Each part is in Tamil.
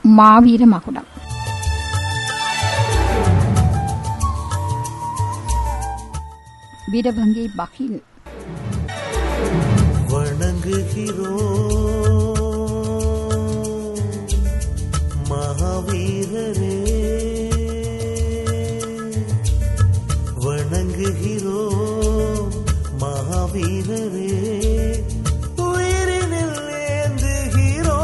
மாவீர மகுடம் வீரபங்கை பகில் வணங்குகிறோம் மகாவீரரே வணங்குகிறோம் மகாவீரரே உயிரினில் ஏந்துகிறோம்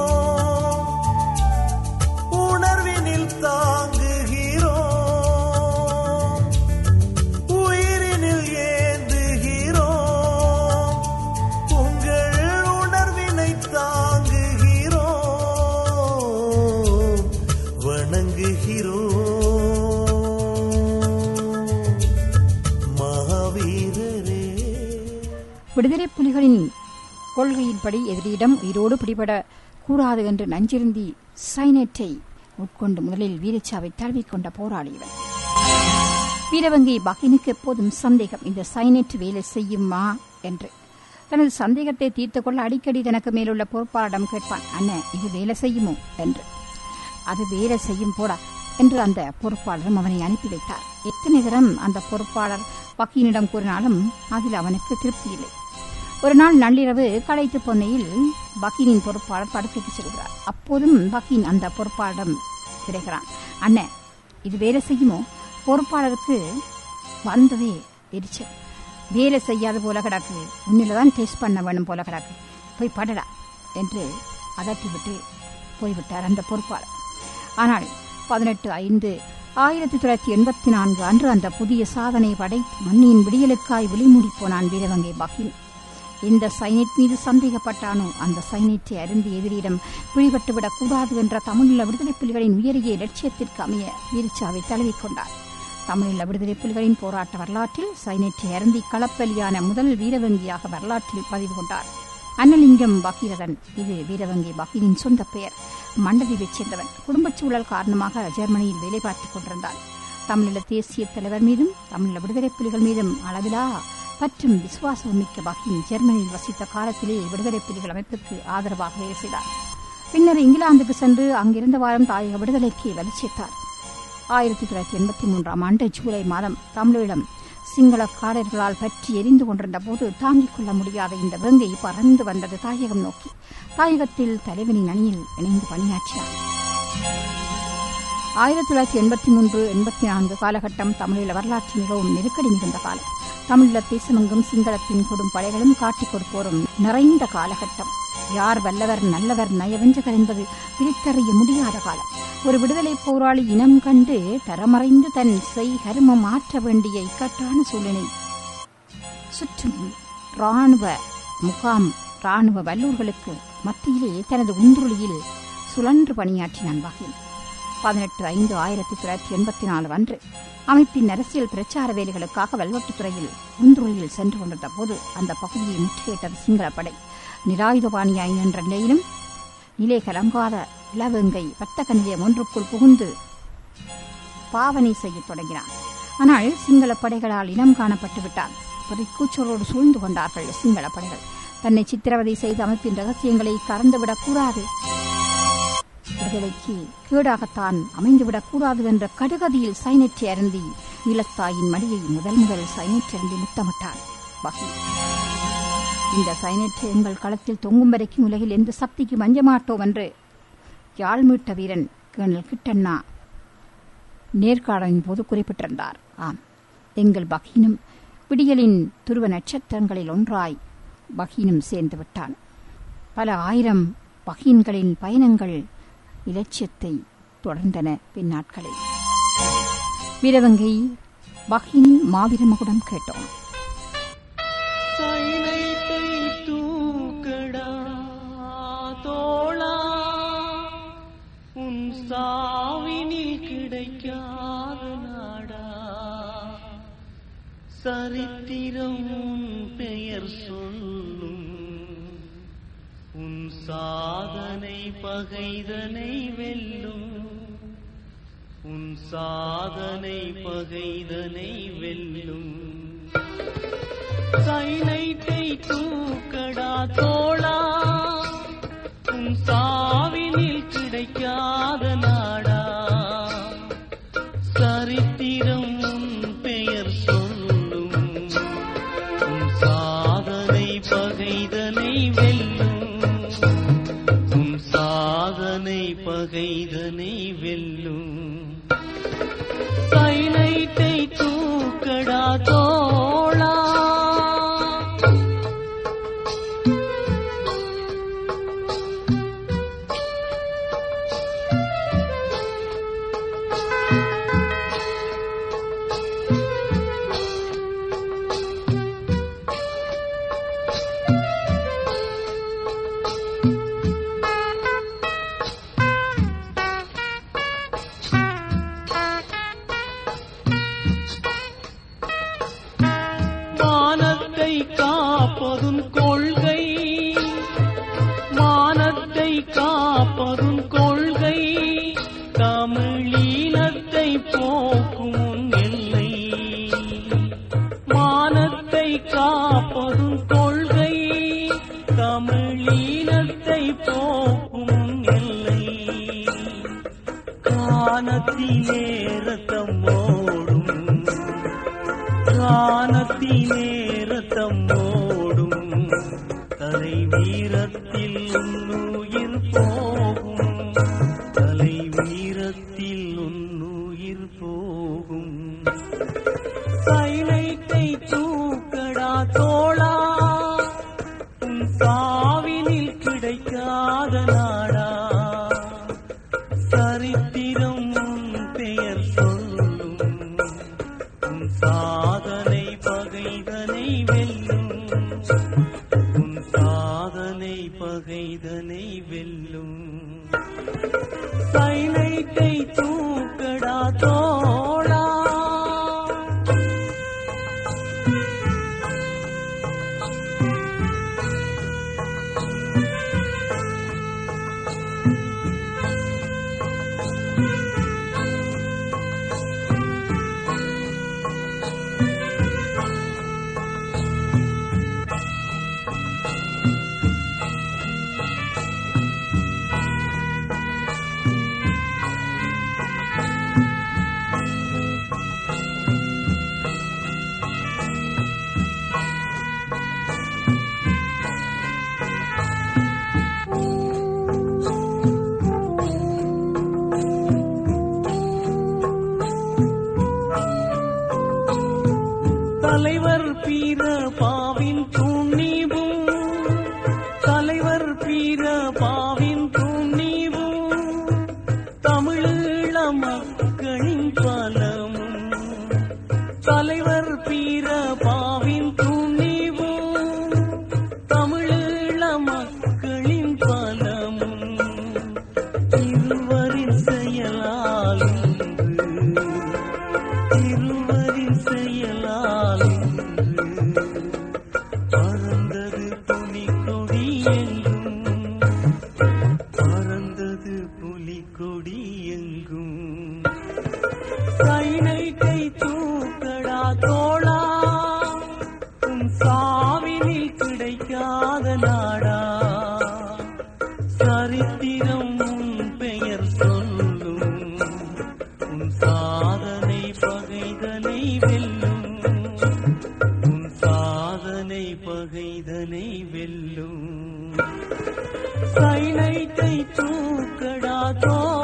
உணர்வினில் தாங்குகிறோம் உயிரினில் ஏந்துகிறோம் உங்கள் உணர்வினை தாங்குகிறோம் வணங்குகிறோம் மகாவீரரே விடுதலை புலிகளின் கொள்கையின்படி எதிரியிடம் உயிரோடு பிடிபட கூடாது என்று நஞ்சிருந்தி சைனட்டை உட்கொண்டு முதலில் வீரச்சாவை தழுவிக்கொண்ட போராளி இவர் வீரவங்கை பகினுக்கு எப்போதும் சந்தேகம் இந்த சைனட் வேலை செய்யுமா என்று தனது சந்தேகத்தை தீர்த்துக் கொள்ள அடிக்கடி தனக்கு மேலுள்ள பொறுப்பாளரிடம் கேட்பான் அண்ணன் இது வேலை செய்யுமோ என்று அது வேலை செய்யும் போடா என்று அந்த பொறுப்பாளரும் அவனை அனுப்பி வைத்தார் எத்தனை தரம் அந்த பொறுப்பாளர் வக்கீலிடம் கூறினாலும் அதில் அவனுக்கு திருப்தி இல்லை ஒரு நாள் நள்ளிரவு களைத்து பொன்னையில் வக்கீலின் பொறுப்பாளர் படுக்கைக்கு செல்கிறார் அப்போதும் வக்கீல் அந்த பொறுப்பாளரிடம் கிடைக்கிறான் அண்ணன் இது வேலை செய்யுமோ பொறுப்பாளருக்கு வந்ததே எரிச்சல் வேலை செய்யாத போல கிடக்கு உன்னில தான் டெஸ்ட் பண்ண வேணும் போல கிடக்கு போய் படடா என்று அதட்டிவிட்டு போய்விட்டார் அந்த பொறுப்பாளர் ஆனால் பதினெட்டு ஐந்து ஆயிரத்தி தொள்ளாயிரத்தி எண்பத்தி நான்கு அன்று அந்த புதிய சாதனை படைத்து மண்ணின் விடியலுக்காய் விழிமூடி போனான் வீரவங்கை பகின் இந்த சைனிட் மீது சந்தேகப்பட்டானோ அந்த சைனிட்டை அருந்தி எதிரியிடம் பிடிபட்டுவிடக் கூடாது என்ற தமிழீழ விடுதலை புலிகளின் உயரிய லட்சியத்திற்கு அமைய வீரச்சாவை தழுவிக்கொண்டார் தமிழீழ விடுதலை புலிகளின் போராட்ட வரலாற்றில் சைனிட்டை அருந்தி களப்பலியான முதல் வீரவங்கியாக வரலாற்றில் பதிவு கொண்டார் அன்னலிங்கம் பகீரதன் இது வீரவங்கி பகீரின் சொந்த பெயர் மண்டதீவைச் சேர்ந்தவன் குடும்பச் சூழல் காரணமாக ஜெர்மனியில் வேலை பார்த்துக் கொண்டிருந்தான் தமிழீழ தேசிய தலைவர் மீதும் தமிழீழ விடுதலை புலிகள் மீதும் அளவிலா பற்றும் விசுவாசம் மிக்க பகீன் ஜெர்மனியில் வசித்த காலத்திலே விடுதலை புலிகள் அமைப்புக்கு ஆதரவாக வேலை செய்தார் பின்னர் இங்கிலாந்துக்கு சென்று அங்கிருந்த வாரம் தாயக விடுதலைக்கு வலிச்சேர்த்தார் ஆயிரத்தி தொள்ளாயிரத்தி எண்பத்தி மூன்றாம் ஆண்டு ஜூலை மாதம் தமிழீழம் சிங்கள காடர்களால் பற்றி எரிந்து கொண்டிருந்த போது தாங்கிக் கொள்ள முடியாத இந்த வேங்கை பறந்து வந்தது தாயகம் நோக்கி தாயகத்தில் தலைவனின் அணியில் இணைந்து பணியாற்றினார் ஆயிரத்தி தொள்ளாயிரத்தி எண்பத்தி மூன்று எண்பத்தி நான்கு காலகட்டம் தமிழீழ வரலாற்று மிகவும் நெருக்கடி மிகுந்த காலம் தமிழீழ தேசமெங்கும் சிங்களத்தின் கொடும் படைகளும் காட்டிக் கொடுப்போரும் நிறைந்த காலகட்டம் யார் வல்லவர் நல்லவர் நயவென்றவர் என்பது பிரித்தறிய முடியாத காலம் ஒரு விடுதலை போராளி இனம் கண்டு தரமறைந்து தன் செய் கருமம் ஆற்ற வேண்டிய இக்கட்டான சூழ்நிலை சுற்றும் ராணுவ முகாம் ராணுவ வல்லூர்களுக்கு மத்தியிலே தனது உந்துருளியில் சுழன்று பணியாற்றினான் வகையில் பதினெட்டு ஐந்து ஆயிரத்தி தொள்ளாயிரத்தி எண்பத்தி நாலு அன்று அமைப்பின் அரசியல் பிரச்சார வேலைகளுக்காக வல்வெட்டுத்துறையில் உந்துருளியில் சென்று கொண்டிருந்த போது அந்த பகுதியை முற்றுகையிட்டது சிங்கள படை நிராயுதபாணியாய் நின்ற நிலையிலும் நிலை கலங்காத இளவெங்கை வர்த்தக நிலையம் ஒன்றுக்குள் புகுந்து பாவனை செய்யத் தொடங்கினான் ஆனால் சிங்கள படைகளால் இனம் காணப்பட்டு விட்டான் கூச்சலோடு சூழ்ந்து கொண்டார்கள் சிங்கள படைகள் தன்னை சித்திரவதை செய்து அமைப்பின் ரகசியங்களை கறந்துவிடக் கூடாது விடுதலைக்கு கீடாகத்தான் அமைந்துவிடக் கூடாது என்ற கடுகதியில் சைனற்றி அருந்தி ஈழத்தாயின் மடியை முதல் முதல் சைனற்றி அருந்தி முத்தமிட்டான் பகீர் இந்த சைனற்று எங்கள் களத்தில் தொங்கும் வரைக்கும் உலகில் எந்த சக்திக்கு மஞ்சமாட்டோம் என்று யாழ் மீட்ட வீரன் கேர்னல் கிட்டண்ணா நேர்காணலின் போது குறிப்பிட்டிருந்தார் ஆம் எங்கள் பகீனும் விடியலின் துருவ நட்சத்திரங்களில் ஒன்றாய் பகீனும் சேர்ந்து விட்டான் பல ஆயிரம் பகீன்களின் பயணங்கள் இலட்சியத்தை தொடர்ந்தன பின்னாட்களில் வீரவங்கை பகீனின் மாவீரமகுடம் கேட்டோம் சைனைத்தை தூக்கடா தோளா உன் சாவினில் கிடைக்காத நாடா சரித்திரம் உன் பெயர் சொல்லும் உன் சாதனை பகைதனை வெல்லும் உன் சாதனை பகைதனை வெல்லும் சைனைத்தை தூக்கடா தோளா உன் சாவினில் கிடை கிடைக்காத நாடா சரித்திரம் உன் பெயர் சொல்லும் உன் சாதனை பகைதனை வெல்லும் உன் சாதனை பகைதனை வெல்லும் சைனைட்டை தூக்கடா தோளா மானத்தை காப்பதும் கொள்கை மானத்தை காப்பதும் கொள்கை தமிழீனத்தை போக்கும் உன் எல்லை மானத்தை காப்பதும் கொள்கை தமிழீனத்தை போக்கும் உன் எல்லை கானத்திலே ரத்தம் ஓடும் கானத்திலே ரத்தம் ஓடும் தலை வீரத்தில் உன்னுயிர் போகும் தலை வீரத்தில் உன்னுயிர் போகும் சைனைத்தை தூக்கடா தோளா உன் சாவினில் கிடைக்காத நாடா சரித்திரம் உன் பெயர் சொல்லும் உன் சாதனை பகைதனை வெல்லும் உன் சாதனை பகைதனை வெல்லும் சைனைத்தை தூக்கடா தோழா தலைவர் பீர பாவின் துணிவும் தலைவர் பீர பாவின் துணிவும் தமிழீழ மக்களின் பலமும் தலைவர் பீர பாவின் துணிவும் தமிழீழ மக்களின் பலமும் இருவரின் செயலால் இன்று திருவரின் செயலால் இன்று பறந்தது புலிக்கொடி எங்கும் பறந்தது புலிக்கொடி எங்கும் சைனைட்டை தூக்கடா தோளா உன் சாவினில் கிடைக்காத நாடா சரித்திரம் உன் பெயர் சொல்லும் உன் சாதனை பகைதனை வெல்லும் உன் சாதனை பகைதனை வெல்லும் சைனைத்தை தூக்கடா தோ